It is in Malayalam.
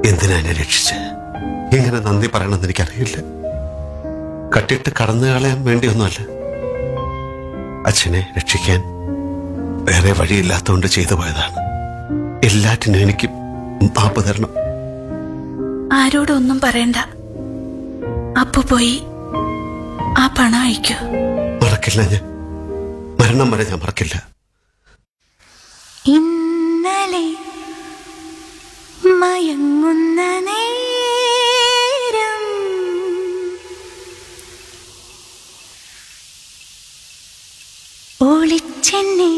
എന്തിനാ എന്നെ രക്ഷിച്ച് എങ്ങനെ നന്ദി പറയണമെന്ന് എനിക്കറിയില്ല കട്ടിട്ട് കടന്നു കളയാൻ വേണ്ടിയൊന്നുമല്ല അച്ഛനെ രക്ഷിക്കാൻ വേറെ വഴിയില്ലാത്തതുകൊണ്ട് ചെയ്തു പോയതാണ് എല്ലാറ്റിനും എനിക്ക് മാപ്പ് തരണം ആരോടും ഒന്നും പറയണ്ട അപ്പു പോയി ആ പണം അയക്കൂ മറക്കില്ല ഞാൻ മരണം വരെ ഞാൻ മറക്കില്ല ഇന്നലെ മയങ്ങുന്ന നേരം ഒളിച്ചെന്നെ